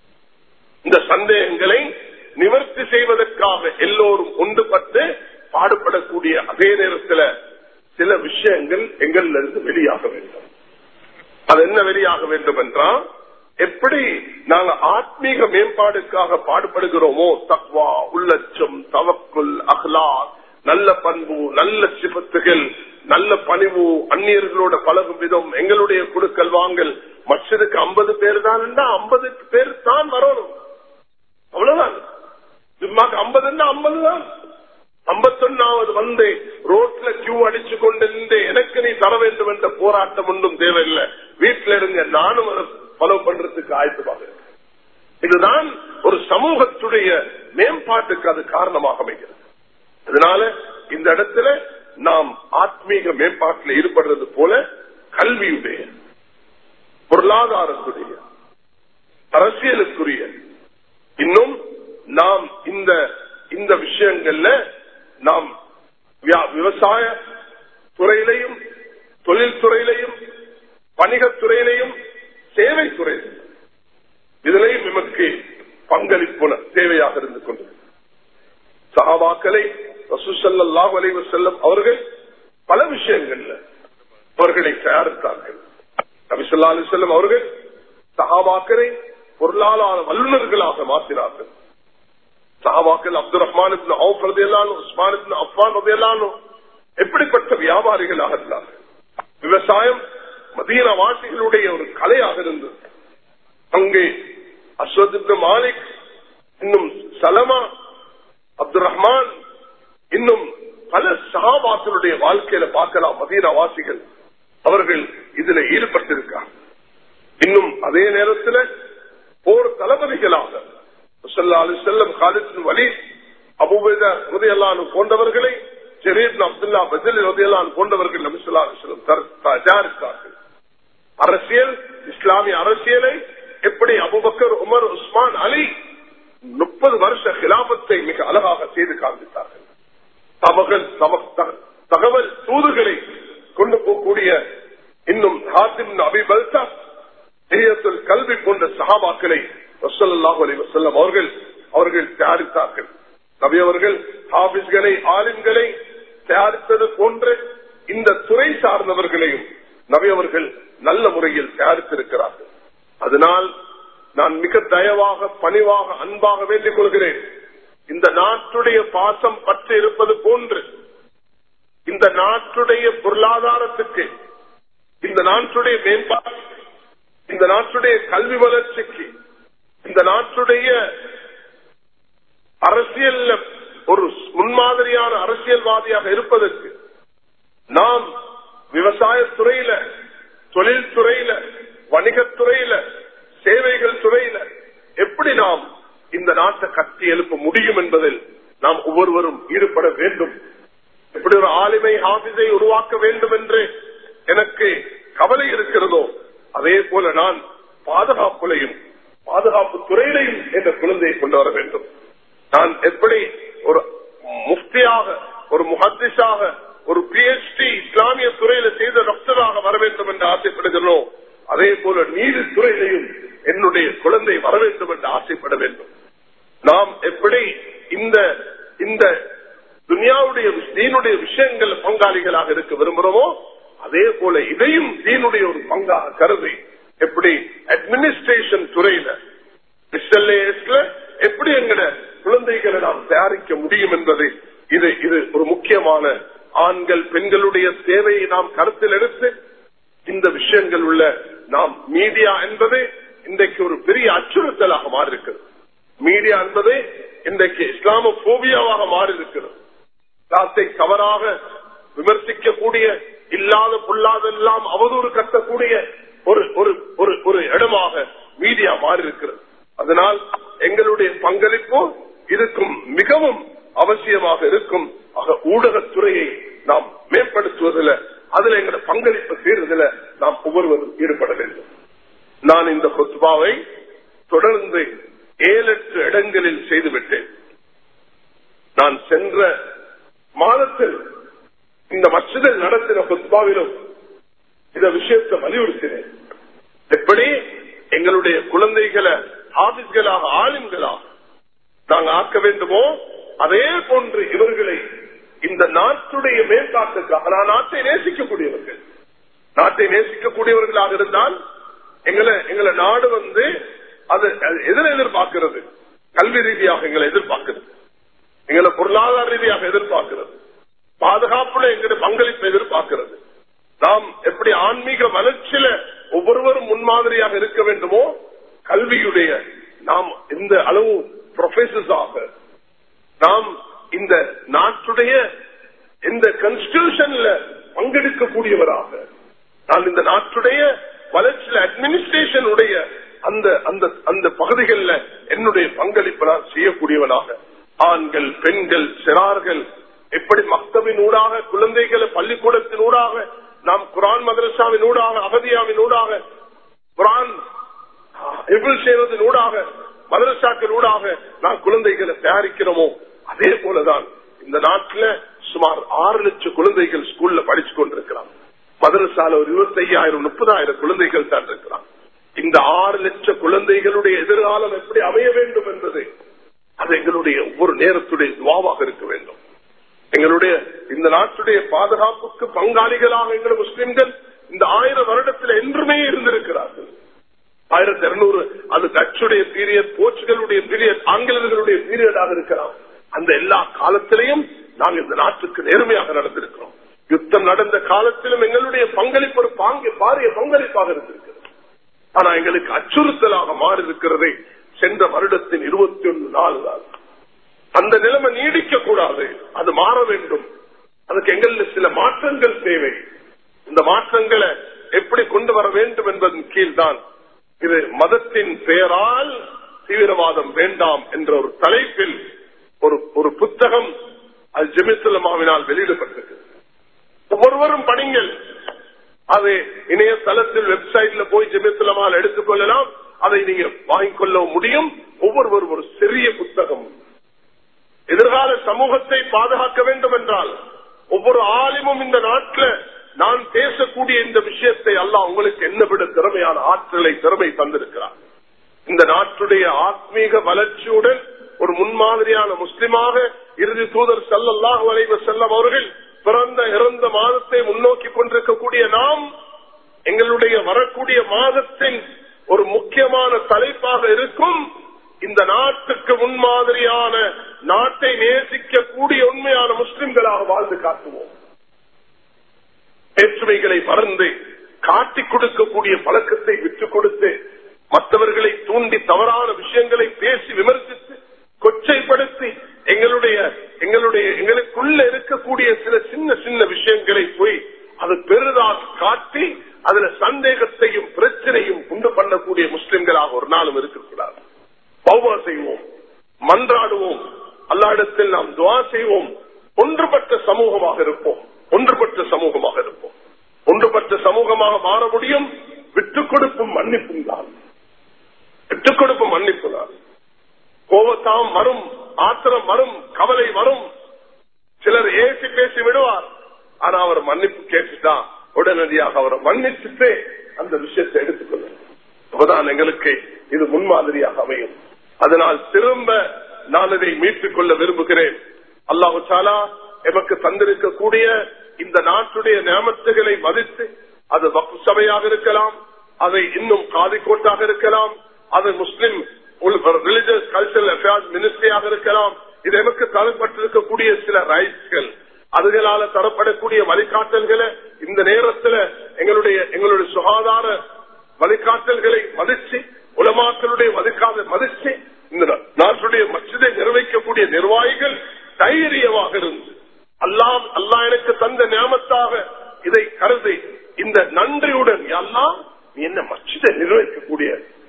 இந்த சந்தேகங்களை நிவர்த்தி செய்வதற்காக எல்லோரும் ஒன்றுபட்டு பாடுபடக்கூடிய அதே நேரத்தில் சில விஷயங்கள் எங்களிலிருந்து வெளியாக வேண்டும் அது என்ன வெளியாக வேண்டும் என்றால் எப்படி நாங்க ஆத்மீக மேம்பாடுக்காக பாடுபடுகிறோமோ தக்வா உள்ளச்சம் தவக்குல் அஹ்லா நல்ல பண்பு நல்ல சிபத்துகள் நல்ல பணிவு அந்நியர்களோட பழகும் விதம் எங்களுடைய குடுக்கல் வாங்கல் மற்றதுக்கு ஐம்பது பேர் தான் ஐம்பது பேர் தான் வரணும் அவ்வளவுதான் ஜும்மாக்கு ஐம்பதுன்னா ஐம்பது தான் ஐம்பத்தொன்னாவது வந்து ரோட்ல கியூ அடிச்சு கொண்டு நின்று எனக்கு நீ தர வேண்டும் என்ற போராட்டம் ஒன்றும் தேவையில்லை வீட்டில இருங்க நானும் அதை ஃபாலோ பண்றதுக்கு ஆயத்தமாக இதுதான் ஒரு சமூகத்துடைய மேம்பாட்டுக்கு அது காரணமாக அமைகிறது அதனால இந்த இடத்துல நாம் ஆத்மீக மேம்பாட்டில் ஈடுபடுறது போல கல்வியுடைய பொருளாதாரத்துடைய அரசியலுக்குரிய இன்னும் நாம் இந்த இந்த விஷயங்கள்ல நாம் விவசாய துறையிலையும் தொழில் துறையிலையும் வணிகத்துறையிலையும் சேவை துறையிலும் இதிலையும் நமக்கு பங்களிப்பு தேவையாக இருந்து கொண்டது சகாபாக்களை ரசூசல்லாஹ் அலைவ செல்லம் அவர்கள் பல விஷயங்கள்ல அவர்களை தயாரித்தார்கள் நபிசல்லா அலி செல்லம் அவர்கள் சகாபாக்களை பொருளாதார வல்லுநர்களாக மாற்றினார்கள் சஹாபாக்கள் அப்துல் ரஹ்மான் உஸ்மான் அஃபான் எப்படிப்பட்ட வியாபாரிகளாக இருந்தார்கள் விவசாயம் மதீன வாசிகளுடைய ஒரு கலையாக இருந்தது அங்கே அஸ்வத் மாலிக் இன்னும் சலமா அப்துல் ரஹ்மான் இன்னும் பல சகாபாக்களுடைய வாழ்க்கையில பார்க்கலாம் மதீன வாசிகள் அவர்கள் இதுல ஈடுபட்டிருக்காங்க இன்னும் அதே நேரத்தில் போர் தளபதிகளாக செல்லம் காலித்தின் வழி அபுபேத உதயலானு போன்றவர்களை ஜெரீப் அப்துல்லா பஜல் உதயலான் போன்றவர்கள் நபிசுல்லா தயாரித்தார்கள் அரசியல் இஸ்லாமிய அரசியலை எப்படி அபுபக்கர் உமர் உஸ்மான் அலி முப்பது வருஷ கிலாபத்தை மிக அழகாக செய்து காண்பித்தார்கள் தமகள் தகவல் தூதுகளை கொண்டு போகக்கூடிய இன்னும் ஹாசிம் அபிபல்சா தெரியத்தில் கல்வி போன்ற சகாபாக்களை வசல்லாஹு அலி வசல்லம் அவர்கள் அவர்கள் தயாரித்தார்கள் நபி அவர்கள் ஹாபிஸ்களை ஆலிம்களை தயாரித்தது போன்ற இந்த துறை சார்ந்தவர்களையும் நபி அவர்கள் நல்ல முறையில் தயாரித்திருக்கிறார்கள் அதனால் நான் மிக தயவாக பணிவாக அன்பாக வேண்டிக் கொள்கிறேன் இந்த நாட்டுடைய பாசம் பற்றி இருப்பது போன்று இந்த நாட்டுடைய பொருளாதாரத்துக்கு இந்த நாட்டுடைய மேம்பாடு இந்த நாட்டுடைய கல்வி வளர்ச்சிக்கு இந்த நாட்டுடைய அரசியல் ஒரு முன்மாதிரியான அரசியல்வாதியாக இருப்பதற்கு நாம் விவசாய துறையில தொழில் துறையில வணிகத்துறையில சேவைகள் துறையில எப்படி நாம் இந்த நாட்டை கட்டி எழுப்ப முடியும் என்பதில் நாம் ஒவ்வொருவரும் ஈடுபட வேண்டும் எப்படி ஒரு ஆளுமை ஆபிஸை உருவாக்க வேண்டும் என்று எனக்கு கவலை இருக்கிறதோ அதே போல நான் பாதுகாப்புலையும் பாதுகாப்பு துறையிலையும் என்ற குழந்தையை கொண்டு வர வேண்டும் நான் எப்படி ஒரு முஃப்தியாக ஒரு முஹத்திஸாக ஒரு பிஎச்டி இஸ்லாமிய துறையில செய்த டாக்டராக வர வேண்டும் என்று ஆசைப்படுகிறோம் அதே போல நீதித்துறையிலையும் என்னுடைய குழந்தை வர வேண்டும் என்று ஆசைப்பட வேண்டும் நாம் எப்படி இந்த இந்த துனியாவுடைய தீனுடைய விஷயங்கள் பங்காளிகளாக இருக்க விரும்புகிறோமோ அதே போல இதையும் தீனுடைய ஒரு பங்காக கருதி எப்படி அட்மினிஸ்ட்ரேஷன் துறையில எஸ்எல்ஏஎஸ்ல எப்படி எங்கட குழந்தைகளை நாம் தயாரிக்க முடியும் என்பது இது இது ஒரு முக்கியமான ஆண்கள் பெண்களுடைய தேவையை நாம் கருத்தில் எடுத்து இந்த விஷயங்கள் உள்ள நாம் மீடியா என்பது இன்றைக்கு ஒரு பெரிய அச்சுறுத்தலாக மாறி இருக்கிறது மீடியா என்பது இன்றைக்கு இஸ்லாம போபியாவாக மாறி இருக்கிறது இஸ்லாத்தை தவறாக விமர்சிக்கக்கூடிய இல்லாத பொல்லாதெல்லாம் அவதூறு கட்டக்கூடிய ஒரு ஒரு ஒரு ஒரு இடமாக மீடியா மாறி இருக்கிறது அதனால் எங்களுடைய பங்களிப்பு இதுக்கும் மிகவும் அவசியமாக இருக்கும் ஆக ஊடகத்துறையை நாம் மேம்படுத்துவதில் அதுல எங்களோட பங்களிப்பு செய்யறதுல நாம் ஒவ்வொருவரும் ஈடுபட வேண்டும் நான் இந்த கொத்பாவை தொடர்ந்து ஏழு எட்டு இடங்களில் செய்துவிட்டேன் நான் சென்ற மாதத்தில் இந்த மச்சிதில் நடத்தின கொத்பாவிலும் இந்த விஷயத்தை வலியுறுத்தினேன் எப்படி எங்களுடைய குழந்தைகளை ஆபிஸ்களாக ஆளுங்களாக நாங்க ஆக்க வேண்டுமோ அதே போன்று இவர்களை இந்த நாட்டுடைய மேம்பாட்டுக்காக நான் நாட்டை நேசிக்கக்கூடியவர்கள் நாட்டை நேசிக்கக்கூடியவர்களாக இருந்தால் எங்களை எங்களை நாடு வந்து அது எதிர எதிர்பார்க்கிறது கல்வி ரீதியாக எங்களை எதிர்பார்க்கிறது எங்களை பொருளாதார ரீதியாக எதிர்பார்க்கிறது பாதுகாப்புல எங்களுடைய பங்களிப்பு எதிர்பார்க்கிறது நாம் எப்படி ஆன்மீக வளர்ச்சியில ஒவ்வொருவரும் முன்மாதிரியாக இருக்க வேண்டுமோ கல்வியுடைய நாம் இந்த அளவு ப்ரொஃபசர்ஸாக நாம் இந்த நாட்டுடைய இந்த கான்ஸ்டியூஷன்ல பங்கெடுக்கக்கூடியவராக நான் இந்த நாட்டுடைய வளர்ச்சியில அட்மினிஸ்ட்ரேஷன் உடைய அந்த அந்த அந்த பகுதிகளில் என்னுடைய பங்களிப்பு நான் செய்யக்கூடியவனாக ஆண்கள் பெண்கள் சிறார்கள் எப்படி மக்தவின் ஊடாக குழந்தைகளை பள்ளிக்கூடத்தின் ஊடாக நாம் குரான் மதரசாவின் ஊடாக அகதியாவின் ஊடாக குரான் செய்வதன் ஊடாக மதரசாக்கள் ஊடாக நாம் குழந்தைகளை தயாரிக்கிறோமோ அதே போலதான் இந்த நாட்டில் சுமார் ஆறு லட்சம் குழந்தைகள் ஸ்கூல்ல படிச்சு கொண்டிருக்கிறான் மதரசால ஒரு இருபத்தி ஐயாயிரம் முப்பதாயிரம் குழந்தைகள் தான் இருக்கிறான் இந்த ஆறு லட்சம் குழந்தைகளுடைய எதிர்காலம் எப்படி அமைய வேண்டும் என்பது அது எங்களுடைய ஒவ்வொரு நேரத்துடைய துவாவாக இருக்க வேண்டும் எங்களுடைய இந்த நாட்டுடைய பாதுகாப்புக்கு பங்காளிகளாக எங்கள் முஸ்லிம்கள் இந்த ஆயிரம் வருடத்தில் என்றுமே இருந்திருக்கிறார்கள் ஆயிரத்தி இருநூறு அது டச்சுடைய பீரியட் போர்ச்சுகலுடைய பீரியட் ஆங்கிலேயர்களுடைய பீரியடாக இருக்கலாம் அந்த எல்லா காலத்திலையும் நாங்கள் இந்த நாட்டுக்கு நேர்மையாக நடந்திருக்கிறோம் யுத்தம் நடந்த காலத்திலும் எங்களுடைய பங்களிப்பு ஒரு பாங்கு பாரிய பங்களிப்பாக இருந்திருக்கிறது ஆனா எங்களுக்கு அச்சுறுத்தலாக மாறி இருக்கிறது சென்ற வருடத்தின் இருபத்தி ஒன்று நாள் தான் அந்த நிலைமை நீடிக்க கூடாது அது மாற வேண்டும் அதுக்கு எங்களுக்கு சில மாற்றங்கள் தேவை இந்த மாற்றங்களை எப்படி கொண்டு வர வேண்டும் என்பதன் கீழ்தான் இது மதத்தின் பெயரால் தீவிரவாதம் வேண்டாம் என்ற ஒரு தலைப்பில் ஒரு ஒரு புத்தகம் அது ஜெமிசுலமாவினால் வெளியிடப்பட்டிருக்கு ஒவ்வொருவரும் படிங்கள் அது இணையதளத்தில் வெப்சைட்ல போய் ஜெமிசுலமால் எடுத்துக்கொள்ளலாம் அதை நீங்க வாங்கிக் கொள்ள முடியும் ஒவ்வொருவரும் ஒரு சிறிய புத்தகம் எதிர்கால சமூகத்தை பாதுகாக்க வேண்டும் என்றால் ஒவ்வொரு ஆலிமும் இந்த நாட்டில் நான் பேசக்கூடிய இந்த விஷயத்தை அல்லாஹ் உங்களுக்கு என்ன விட திறமையான ஆற்றலை திறமை தந்திருக்கிறார் இந்த நாட்டுடைய ஆத்மீக வளர்ச்சியுடன் ஒரு முன்மாதிரியான முஸ்லிமாக இறுதி தூதர் செல்லல்லாஹ் வரைவ செல்லம் அவர்கள் பிறந்த இறந்த மாதத்தை முன்னோக்கி கொண்டிருக்கக்கூடிய நாம் எங்களுடைய வரக்கூடிய மாதத்தின் ஒரு முக்கியமான தலைப்பாக இருக்கும் இந்த நாட்டுக்கு முன்மாதிரியான நாட்டை நேசிக்கக்கூடிய உண்மையான முஸ்லிம்களாக வாழ்ந்து காட்டுவோம் வேற்றுமைகளை மறந்து காட்டிக் கொடுக்கக்கூடிய பழக்கத்தை விட்டுக் கொடுத்து மற்றவர்களை தூண்டி தவறான விஷயங்களை பேசி விமர்சித்து கொச்சைப்படுத்தி எங்களுடைய எங்களுடைய எங்களுக்குள்ள இருக்கக்கூடிய சில சின்ன சின்ன விஷயங்களை போய் அது பெரிதாக காட்டி அதுல சந்தேகத்தையும் பிரச்சனையும் உண்டு பண்ணக்கூடிய முஸ்லிம்களாக ஒரு நாளும் இருக்கக்கூடாது பௌவா செய்வோம் மன்றாடுவோம் அல்லாடத்தில் நாம் துவா செய்வோம் ஒன்றுபட்ட சமூகமாக இருப்போம் ஒன்றுபட்ட சமூகமாக இருப்போம் ஒன்றுபட்ட சமூகமாக மாற முடியும் விட்டுக் கொடுப்பும் மன்னிப்பும் தான் விட்டுக் கொடுப்பும் மன்னிப்பு தான் கோபத்தாம் வரும் ஆத்திரம் வரும் கவலை வரும் சிலர் ஏசி பேசி விடுவார் ஆனா அவர் மன்னிப்பு கேட்டுட்டா உடனடியாக அவரை மன்னிச்சுட்டு அந்த விஷயத்தை எடுத்துக்கொள்ள அப்பதான் எங்களுக்கு இது முன்மாதிரியாக அமையும் அதனால் திரும்ப நான் இதை மீட்டுக் கொள்ள விரும்புகிறேன் அல்லாஹு சாலா எமக்கு தந்திருக்கக்கூடிய இந்த நாட்டுடைய நியமத்துகளை மதித்து அது வக்கு சபையாக இருக்கலாம் அதை இன்னும் காதிக்கோட்டாக இருக்கலாம் அது முஸ்லிம் ரிலிஜியஸ் கல்ச்சரல் அஃபேர்ஸ் மினிஸ்ட்ரியாக இருக்கலாம் இது எமக்கு தரப்பட்டிருக்கக்கூடிய சில ரைட்ஸ்கள் அதுகளால தரப்படக்கூடிய வழிகாட்டல்களை இந்த நேரத்தில் எங்களுடைய எங்களுடைய சுகாதார வழிகாட்டல்களை மதிச்சு உலமாக்களுடைய வழிகாத மதிச்சு இந்த நாட்டுடைய மசிதை நிர்வகிக்கக்கூடிய நிர்வாகிகள் தைரியமாக இருந்து அல்லாம் அல்லா எனக்கு தந்த நியமத்தாக இதை கருதி இந்த நன்றியுடன் எல்லாம் நீ என்ன மச்சிதை நிர்வகிக்கக்கூடிய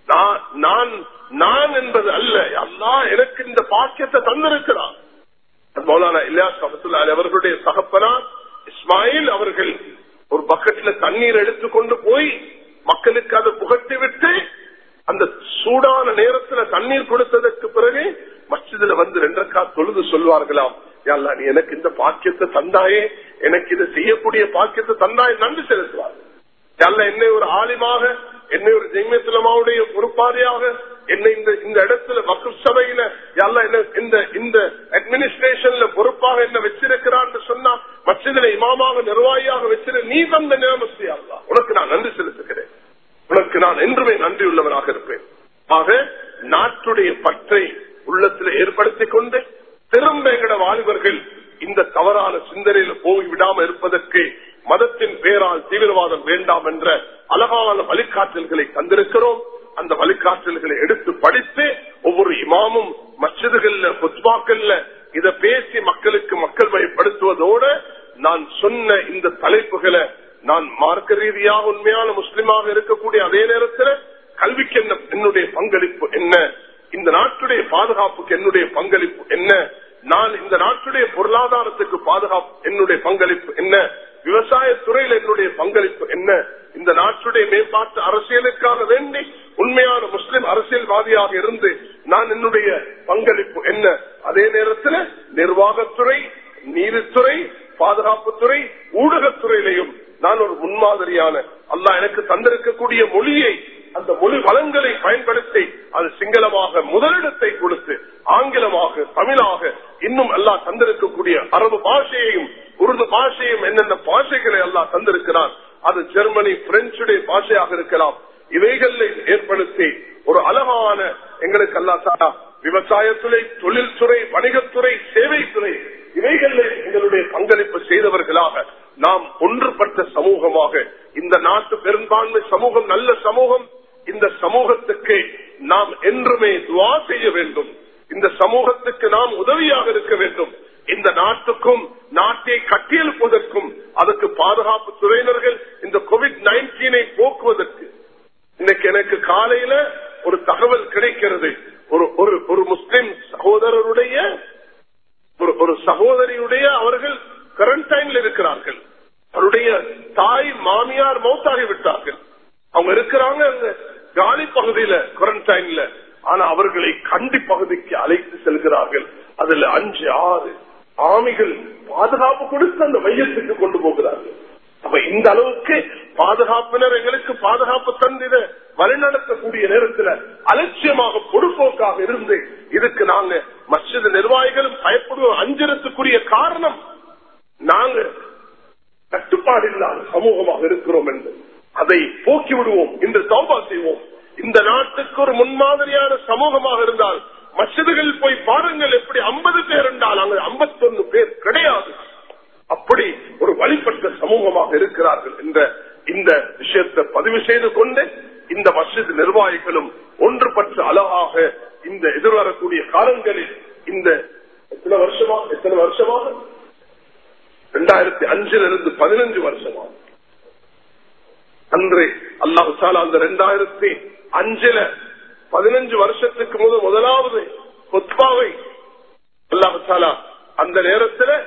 நான் நான் என்பது அல்ல அல்லா எனக்கு இந்த பாக்கியத்தை தந்திருக்கிறான் மௌலானா இல்லையா சமத்துல்லா அவர்களுடைய சகப்பனார் இஸ்மாயில் அவர்கள் ஒரு பக்கெட்ல தண்ணீர் எடுத்துக்கொண்டு போய் மக்களுக்கு அதை புகட்டி விட்டு அந்த சூடான நேரத்துல தண்ணீர் கொடுத்ததற்கு பிறகு மச்சிதுல வந்து ரெண்டக்கா தொழுது சொல்வார்களாம் யாழ்லா நீ எனக்கு இந்த பாக்கியத்தை தந்தாயே எனக்கு இதை செய்யக்கூடிய பாக்கியத்தை தந்தாயே நன்றி செலுத்துவார் யாழ்லா என்னை ஒரு ஆலிமாக என்னை ஒரு ஜெய்மத்துலமாவுடைய பொறுப்பாளியாக என்னை இந்த இந்த இடத்துல வக்கு சபையில யாழ்லா என்ன இந்த இந்த அட்மினிஸ்ட்ரேஷன்ல பொறுப்பாக என்ன வச்சிருக்கிறான்னு சொன்னா மற்றதுல இமாமாக நிர்வாகியாக வச்சிரு நீ தந்த நியமஸ்தி அல்லா உனக்கு நான் நன்றி செலுத்துகிறேன் உனக்கு நான் என்றுமே நன்றி உள்ளவனாக இருப்பேன் ஆக நாட்டுடைய பற்றை உள்ளத்தில் ஏற்படுத்திக் கொண்டு திரும்ப எங்கட வாலிபர்கள் இந்த தவறான சிந்தனையில போய் விடாம இருப்பதற்கு மதத்தின் பேரால் தீவிரவாதம் வேண்டாம் என்ற அழகான வழிகாட்டல்களை தந்திருக்கிறோம் அந்த வழிகாட்டல்களை எடுத்து படித்து ஒவ்வொரு இமாமும் மச்சதுகள்ல புத்வாக்கள்ல இத பேசி மக்களுக்கு மக்கள் மயப்படுத்துவதோடு நான் சொன்ன இந்த தலைப்புகளை நான் மார்க்க ரீதியாக உண்மையான முஸ்லிமாக இருக்கக்கூடிய அதே நேரத்தில் கல்விக்கு என்ன என்னுடைய பங்களிப்பு என்ன இந்த நாட்டுடைய பாதுகாப்புக்கு என்னுடைய பங்களிப்பு என்ன நான் இந்த நாட்டுடைய பொருளாதாரத்துக்கு பாதுகாப்பு என்னுடைய பங்களிப்பு என்ன விவசாய துறையில் என்னுடைய பங்களிப்பு என்ன இந்த நாட்டுடைய மேம்பாட்டு அரசியலுக்காக வேண்டி உண்மையான முஸ்லிம் அரசியல்வாதியாக இருந்து நான் என்னுடைய பங்களிப்பு என்ன அதே நேரத்தில் நிர்வாகத்துறை நீதித்துறை பாதுகாப்புத்துறை ஊடகத்துறையிலையும் நான் ஒரு முன்மாதிரியான அல்லா எனக்கு தந்திருக்கக்கூடிய மொழியை அந்த மொழி வளங்களை பயன்படுத்தி அது சிங்களமாக முதலிடத்தை கொடுத்து ஆங்கிலமாக தமிழாக இன்னும் எல்லாம் தந்திருக்கக்கூடிய அரபு பாஷையையும் உருது பாஷையும் என்னென்ன பாஷைகளை எல்லாம் தந்திருக்கிறான் அது ஜெர்மனி பிரெஞ்சுடைய பாஷையாக இருக்கலாம் இவைகளை ஏற்படுத்தி ஒரு அழகான எங்களுக்கு அல்லா சாரா விவசாயத்துறை தொழில்துறை வணிகத்துறை சேவைத்துறை இவைகளில் எங்களுடைய பங்களிப்பு செய்தவர்களாக நாம் சமூகம் நல்ல சமூகம் இந்த சமூகத்துக்கு நாம் என்றுமே துவா செய்ய வேண்டும் இந்த சமூகத்துக்கு நாம் உதவியாக இருக்க வேண்டும் இந்த நாட்டுக்கும் நாட்டை கட்டியெழுப்பதற்கும் அதுக்கு பாதுகாப்பு துறையினர்கள் இந்த கோவிட் நைன்டீனை போக்குவதற்கு இன்னைக்கு எனக்கு காலையில ஒரு தகவல் கிடைக்கிறது ஒரு ஒரு ஒரு முஸ்லிம் சகோதரருடைய ஒரு ஒரு சகோதரியுடைய அவர்கள் குவாரண்டைன்ல இருக்கிறார்கள் அவருடைய தாய் மாமியார் மௌத்தாகி விட்டார்கள் அவங்க இருக்கிறாங்க அங்க காலி பகுதியில குவாரண்டைன்ல ஆனா அவர்களை கண்டி பகுதிக்கு அழைத்து செல்கிறார்கள் அதுல அஞ்சு ஆறு ஆமிகள் பாதுகாப்பு கொடுத்து அந்த மையத்துக்கு கொண்டு போகிறார்கள் அப்ப இந்த அளவுக்கு பாதுகாப்பினர் எங்களுக்கு பாதுகாப்பு தந்திட வழிநடத்தக்கூடிய நேரத்தில் அலட்சியமாக பொறுப்போக்காக இருந்து இதுக்கு நாங்க மஸ்ஜித் நிர்வாகிகளும் பயப்படுவோம் அஞ்சலத்துக்குரிய காரணம் நாங்க கட்டுப்பாடு இல்லாத சமூகமாக இருக்கிறோம் என்று அதை போக்கி விடுவோம் இன்று சௌபா செய்வோம் இந்த நாட்டுக்கு ஒரு முன்மாதிரியான சமூகமாக இருந்தால் மசிதுகள் போய் பாருங்கள் எப்படி ஐம்பது பேர் என்றால் அங்கு ஐம்பத்தொன்னு பேர் கிடையாது அப்படி ஒரு வழிபட்ட சமூகமாக இருக்கிறார்கள் என்ற இந்த விஷயத்தை பதிவு செய்து கொண்டு இந்த மசித் நிர்வாகிகளும் ஒன்றுபட்டு அழகாக இந்த எதிர்வரக்கூடிய காலங்களில் இந்த எத்தனை வருஷமா எத்தனை வருஷமாக இரண்டாயிரத்தி அஞ்சுல இருந்து பதினஞ்சு வருஷமா அன்று அல்லாஹு சாலா அந்த ரெண்டாயிரத்தி அஞ்சுல பதினஞ்சு வருஷத்துக்கு முதல் முதலாவது கொத்பாவை அல்லாஹு சாலா அந்த நேரத்தில்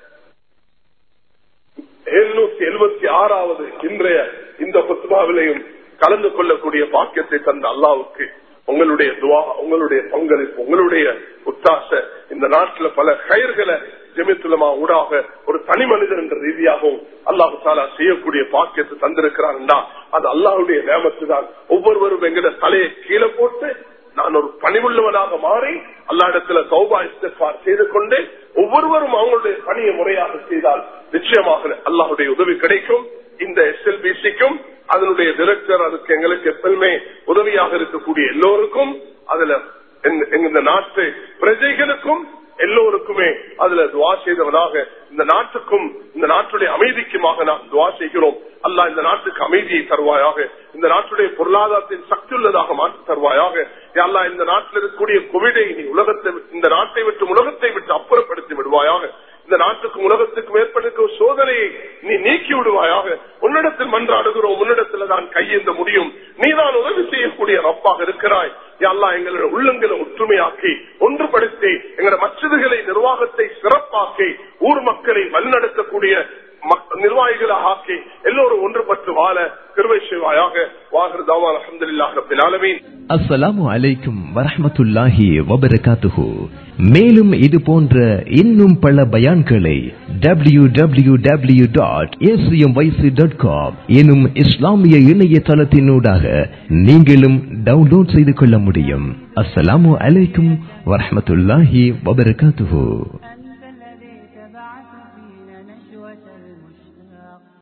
எழுநூத்தி எழுபத்தி ஆறாவது இன்றைய இந்த கொத்பாவிலையும் கலந்து கொள்ளக்கூடிய பாக்கியத்தை தந்த அல்லாவுக்கு உங்களுடைய துவா உங்களுடைய பங்களிப்பு உங்களுடைய உத்தாச இந்த நாட்டில் பல கயிர்களை ஜெமித்துலமா ஊடாக ஒரு தனி மனிதன் என்ற ரீதியாகவும் அல்லாஹு தாலா செய்யக்கூடிய பாக்கியத்தை தந்திருக்கிறான்டா அது அல்லாஹுடைய நேமத்து தான் ஒவ்வொருவரும் எங்கட தலையை கீழே போட்டு நான் ஒரு பணிவுள்ளவனாக மாறி அல்லா இடத்துல சௌபா இஸ்தார் செய்து கொண்டு ஒவ்வொருவரும் அவங்களுடைய பணியை முறையாக செய்தால் நிச்சயமாக அல்லாஹுடைய உதவி கிடைக்கும் இந்த எஸ்எல்பிசிக்கும் அதனுடைய டிரெக்டர் அதுக்கு எங்களுக்கு எப்பவுமே உதவியாக இருக்கக்கூடிய எல்லோருக்கும் அதுல இந்த நாட்டு பிரஜைகளுக்கும் எல்லோருக்குமே அதுல துவா செய்தவனாக இந்த நாட்டுக்கும் இந்த நாட்டுடைய அமைதிக்குமாக நாம் துவா செய்கிறோம் அல்லா இந்த நாட்டுக்கு அமைதியை தருவாயாக இந்த நாட்டுடைய பொருளாதாரத்தின் சக்தி உள்ளதாக மாற்றி தருவாயாக அல்லா இந்த நாட்டில் இருக்கக்கூடிய கோவிடை நீ உலகத்தை இந்த நாட்டை விட்டு உலகத்தை விட்டு அப்புறப்படுத்தி விடுவாயாக இந்த நாட்டுக்கும் உலகத்துக்கும் ஏற்பட்டிருக்கிற சோதனையை நீ நீக்கி விடுவாயாக உன்னிடத்தில் மன்றாடுகிறோம் உன்னிடத்துல தான் கையேந்த முடியும் நீதான் உதவி செய்யக்கூடிய ரப்பாக இருக்கிறாய் அல்லா எங்களோட உள்ளங்களை ஒற்றுமையாக்கி ஒன்றுபடுத்தி எங்களோட மச்சதுகளை நிர்வாகத்தை சிறப்பாக்கி ஊர் மக்களை வழிநடத்தக்கூடிய நிர்வாகிகளாக ஆக்கி எல்லோரும் ஒன்றுபட்டு வாழ கிருவை செய்வாயாக வாகர் தாவான் அஹமதுல்லாஹ் ரபில் ஆலமீன் அஸ்ஸலாமு அலைக்கும் வரஹ்மத்துல்லாஹி வபரகாத்துஹு மேலும் இது போன்ற இன்னும் பல பயான்களை W W W dot dot com எனும் இஸ்லாமிய இணையதளத்தினூடாக நீங்களும் டவுன்லோட் செய்து கொள்ள முடியும் அஸ்ஸலாமு அலைக்கும் வரஹ்மத்துல்லாஹி வபரகாத்துஹு